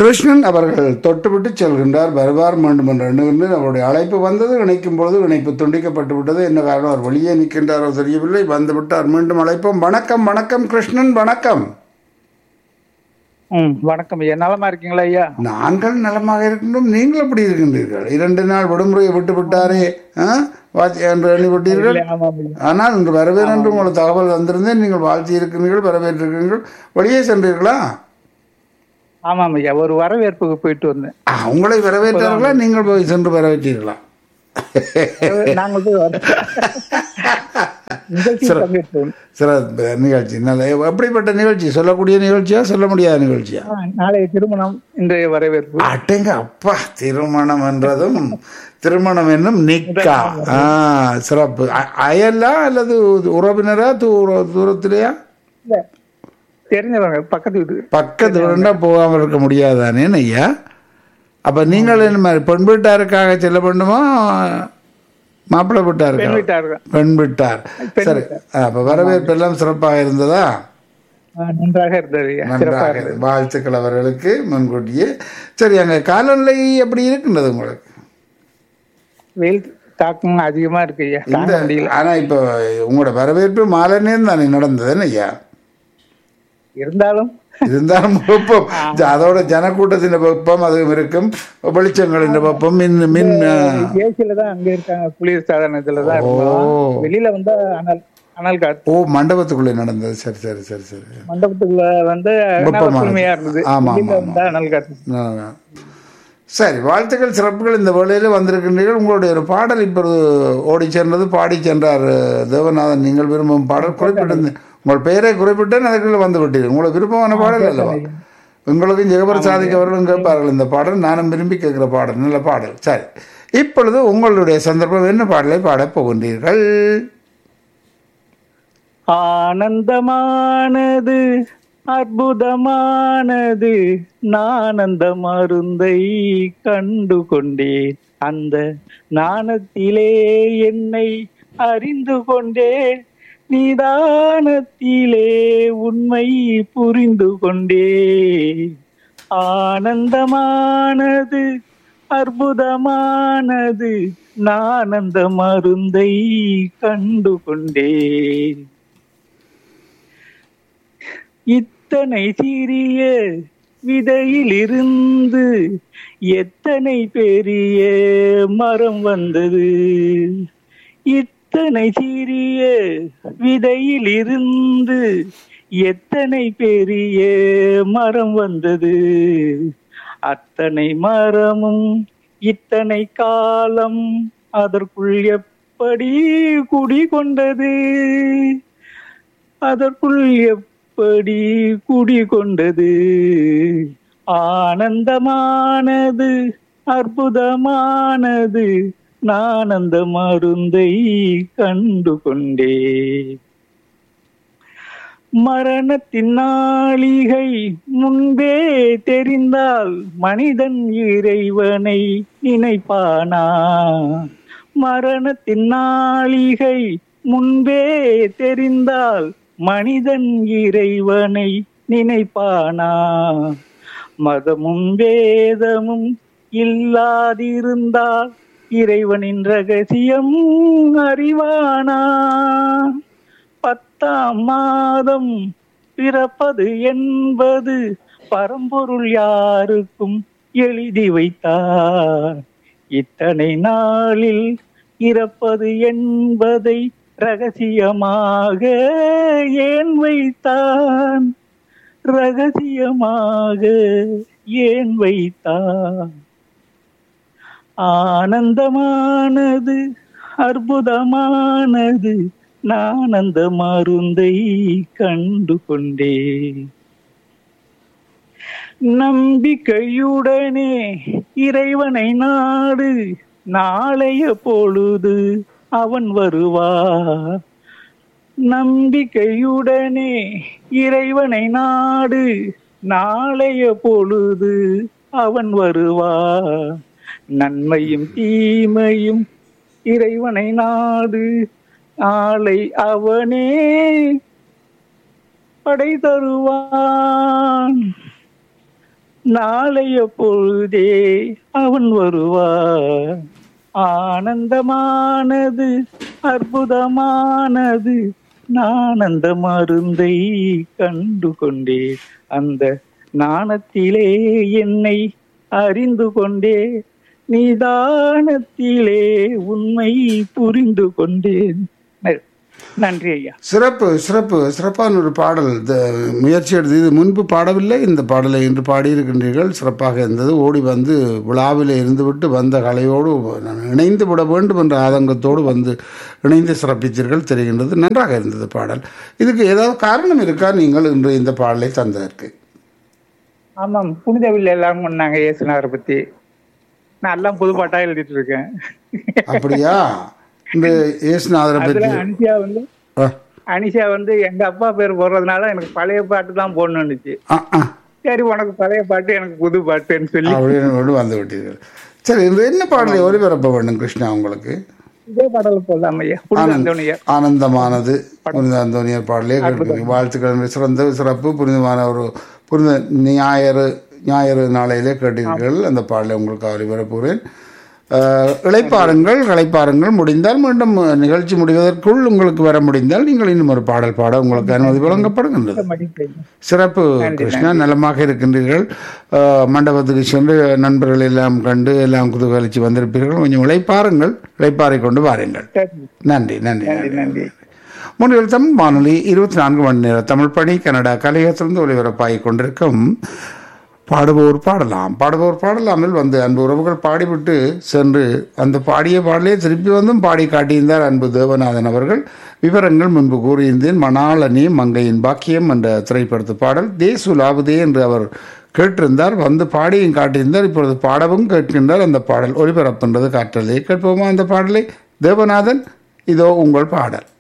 கிருஷ்ணன் அவர்கள் தொட்டுவிட்டு செல்கின்றார் வருவார் வேண்டும் என்று எண்ணுகின்றேன் அவருடைய அழைப்பு வந்தது இணைக்கும் பொழுது இணைப்பு துண்டிக்கப்பட்டு விட்டது என்ன காரணம் அவர் வெளியே நிற்கின்றாரோ தெரியவில்லை வந்து விட்டார் மீண்டும் அழைப்போம் வணக்கம் வணக்கம் கிருஷ்ணன் வணக்கம் ம் வணக்கம் ஐயா நலமா இருக்கீங்களா ஐயா நாங்கள் நலமாக இருக்கின்றோம் நீங்கள் எப்படி இருக்கின்றீர்கள் இரண்டு நாள் விடுமுறையை விட்டு விட்டாரே ஆ? வாத்தி- என்று எண்ணிவிட்டீர்கள் ஆமாம் ஐயா ஆனால் இன்று வரவேன் என்று உங்களுக்கு தகவல் தந்திருந்தேன் நீங்கள் வாழ்த்தி இருக்கிறீர்கள் வரவேற்றிருக்கிறீர்கள் வெளியே சென்றீர்களா ஆமாம் ஐயா ஒரு வரவேற்புக்கு போயிட்டு வந்தேன் ஆ, உங்களை வரவேற்றார்களா நீங்கள் போய் சென்று வரவேற்றீர்களா நாங்கள் போய் வர- நிகழ்ச்சி பங்கேற்றோம் சில நிகழ்ச்சி நல்ல எப்படிப்பட்ட நிகழ்ச்சி சொல்லக்கூடிய நிகழ்ச்சியா சொல்ல முடியாத நிகழ்ச்சியா ஆ, நாளைய திருமணம் இன்றைய வரவேற்பு அட்டங்க அப்பா திருமணம் என்றதும் திருமணம் என்னும் நிக்கா ஆ சிறப்பு அ- அயலா அல்லது உறவினரா தூர தூரத்திலேயா இல்ல, தெரிஞ்சவங்க பக்கத்து வீட்டு பக்கத்து வீடுனா போகாமல் இருக்க முடியாதானே ஐயா அப்ப நீங்கள் என்ன மாதிரி பெண் வீட்டாருக்காக செல்ல வேண்டுமா மாப்பிள்ளை பெண் வீட்டாருக்கா வீட்டார்கள் பெண் வீட்டார் சரி அப்ப வரவேற்பு எல்லாம் சிறப்பாக இருந்ததா ஆ, நன்றாக இருந்தது ஐயா சிறப்பாக நன்றாக இருக்கு. வாழ்த்துக்கள் அவர்களுக்கு முன்கூட்டியே சரி அங்க காலநிலை எப்படி இருக்கின்றது உங்களுக்கு வெயில் தாக்கம் அதிகமா இருக்கு ஐயா தாங்க இந்த முடியல ஆனா இப்ப உங்களோட வரவேற்பு மாலை நேரம் தானே நடந்ததுன்னு ஐயா இருந்தாலும் இருந்தாலும் வெப்பம் அதோட ஜனக்கூட்டத்தின் வெப்பம் அதுவும் இருக்கும் வெளிச்சங்களின் வெப்பம் மின் மின் ஏசில தான் அங்க இருக்காங்க குளிர் சாதனத்துல தான் இருந்தோம் வெளியில வந்தா அனல் அனல் காத்து ஓ மண்டபத்துக்குள்ளே நடந்தது சரி சரி சரி சரி மண்டபத்துக்குள்ள வந்து வெப்பமா குளுமையா இருந்தது ஆமா, வெளியில ஆமா, வந்தா அனல் காத்து ஆ. சரி வாழ்த்துக்கள் சிறப்புகள் இந்த வேளையில் வந்திருக்கின்றீர்கள் உங்களுடைய ஒரு பாடல் இப்பொழுது ஓடி சென்றது பாடி சென்றார் தேவநாதன் நீங்கள் விரும்பும் பாடல் குறிப்பிட்டு உங்கள் பெயரை குறிப்பிட்டு அதுக்குள்ள வந்து விட்டீர்கள் உங்களுக்கு விருப்பமான பாடல் அல்லவா உங்களுக்கும் ஜெகபர் சாதிக் அவர்களும் கேட்பார்கள் இந்த பாடல் நானும் விரும்பி கேட்கிற பாடல் நல்ல பாடல் சரி இப்பொழுது உங்களுடைய சந்தர்ப்பம் என்ன பாடலை பாடப் போகின்றீர்கள் ஆனந்தமானது அற்புதமானது நான் அந்த மருந்தை கண்டு கொண்டேன் அந்த நாணத்திலே என்னை அறிந்து கொண்டேன் நிதானத்திலே உண்மை புரிந்து கொண்டேன் ஆனந்தமானது அற்புதமானது நான் அந்த மருந்தை கண்டு கொண்டேன் இத்தனை சிறிய விதையிலிருந்து எத்தனை பெரிய மரம் வந்தது இத்தனை சிறிய விதையிலிருந்து எத்தனை பெரிய மரம் வந்தது அத்தனை மரமும் இத்தனை காலம் அதற்குள் எப்படி குடிகொண்டது அதற்குள் எப்படி குடிகொண்டது ஆனந்தமானது அற்புதமானது நான் அந்த மருந்தை கண்டு கொண்டேன் மரணத்தின் நாளிகை முன்பே தெரிந்தால் மனிதன் இறைவனை நினைப்பானா மரணத்தின் நாளிகை முன்பே தெரிந்தால் மனிதன் இறைவனை நினைப்பானா மதமும் வேதமும் இல்லாதிருந்தால் இறைவனின் ரகசியம் அறிவானா பத்தாம் மாதம் பிறப்பது என்பது பரம்பொருள் யாருக்கும் எழுதி வைத்தார் இத்தனை நாளில் இறப்பது என்பதை ரகசியமாக ஏன் வைத்தான் ரகசியமாக ஏன் வைத்தான் ஆனந்தமானது அற்புதமானது நான் அந்த மருந்தை கண்டு கொண்டேன் நம்பிக்கையுடனே இறைவனை நாடு நாளைய பொழுது அவன் வருவார் நம்பிக்கையுடனே இறைவனை நாடு நாளைய பொழுது அவன் வருவார் நன்மையும் தீமையும் இறைவனை நாடு நாளை அவனே படை தருவான் நாளைய பொழுதே அவன் வருவான் ஆனந்தமானது அற்புதமானது நான் அந்த மருந்தை கண்டு கொண்டேன் அந்த நாணத்திலே என்னை அறிந்து கொண்டே நிதானத்திலே உண்மை புரிந்து கொண்டேன் ந- நன்றி ஐயா சிறப்பு சிறப்பு சிறப்பான ஒரு பாடல் இந்த முயற்சி எடுத்து இது முன்பு பாடவில்லை இந்த பாடலை இன்று பாடியிருக்கின்றீர்கள் சிறப்பாக இருந்தது ஓடி வந்து விழாவில் இருந்துவிட்டு வந்த கலையோடு நான் இணைந்து விட வேண்டும் என்ற ஆதங்கத்தோடு வந்து இணைந்து சிறப்பித்தீர்கள் தெரிகின்றது நன்றாக இருந்தது பாடல் இதுக்கு ஏதாவது காரணம் இருக்கா நீங்கள் இன்று இந்த பாடலை தந்ததற்கு ஆமாம் புனிதவில் எல்லாம் பண்ணாங்க இயேசுநாதரை பத்தி நான் எல்லாம் புது பாட்டா எழுதிட்டு இருக்கேன் அப்படியா இந்த இயேசுநாதரை அதுல பற்றி அனிஷா வந்து ஆ, அனிஷா வந்து எங்க அப்பா பேர் போடுறதுனால எனக்கு பழைய பாட்டு தான் போடணும்னுச்சு ஆ ஆ சரி உனக்கு பழைய பாட்டு எனக்கு புது பாட்டுன்னு சொல்லி அப்படின்னு வந்து விட்டீர்கள் சரி இன்று என்ன பாடலை ஒளிபரப்ப வேண்டும் கிருஷ்ணா உங்களுக்கு இதே பாடல் போடலாம் ஐயா புனித அந்தோணியா ஆனந்தமானது புனித அந்தோனியர் பாடலே கேட்கிறீங்க வாழ்த்துக்கள் சிறந்த சிறப்பு புனிதமான ஒரு புனித ஞாயிறு ஞாயிறு நாளையிலே கேட்டீர்கள் அந்த பாடலை உங்களுக்கு ஒளிபரப்புகிறேன் அஹ், இளைப்பாருங்கள் களைப்பாருங்கள் முடிந்தால் மீண்டும் நிகழ்ச்சி முடிவதற்குள் உங்களுக்கு வர முடிந்தால் நீங்கள் இன்னும் ஒரு பாடல் பாட உங்களுக்கு அனுமதி வழங்கப்படுகின்றது மடிப்பை சிறப்பு கிருஷ்ணா நலமாக இருக்கின்றீர்கள் அஹ், மண்டபத்துக்கு சென்று நண்பர்கள் எல்லாம் கண்டு எல்லாம் குதூகலிச்சு வந்திருப்பீர்கள் கொஞ்சம் இளைப்பாருங்கள் இளைப்பாறை கொண்டு வாருங்கள் சரி நன்றி நன்றி நன்றி நன்றி நன்றி முன்னில் தமிழ் வானொலி இருபத்தி நான்கு மணி நேர தமிழ் பணி கனடா கலையத்திலிருந்து ஒளிபரப்பாகிக் கொண்டிருக்கும் பாடுபவர் பாடலாம் பாடுபவர் பாடலாமில் வந்து அன்பு உறவுகள் பாடிவிட்டு சென்று அந்த பாடிய பாடலே திருப்பி வந்தும் பாடி காட்டியிருந்தார் அன்பு தேவநாதன் அவர்கள் விவரங்கள் முன்பு கூறியிருந்தேன் மணாளனி மங்கையின் பாக்கியம் என்ற திரைப்படத்து பாடல் தேசு லாபுதே என்று அவர் கேட்டிருந்தார் வந்து பாடியும் காட்டியிருந்தார் இப்பொழுது பாடவும் கேட்கின்றார் அந்த பாடல் ஒளிபரப்புன்றது காற்றலை கேட்போமா அந்த பாடலை தேவநாதன் இதோ உங்கள் பாடல்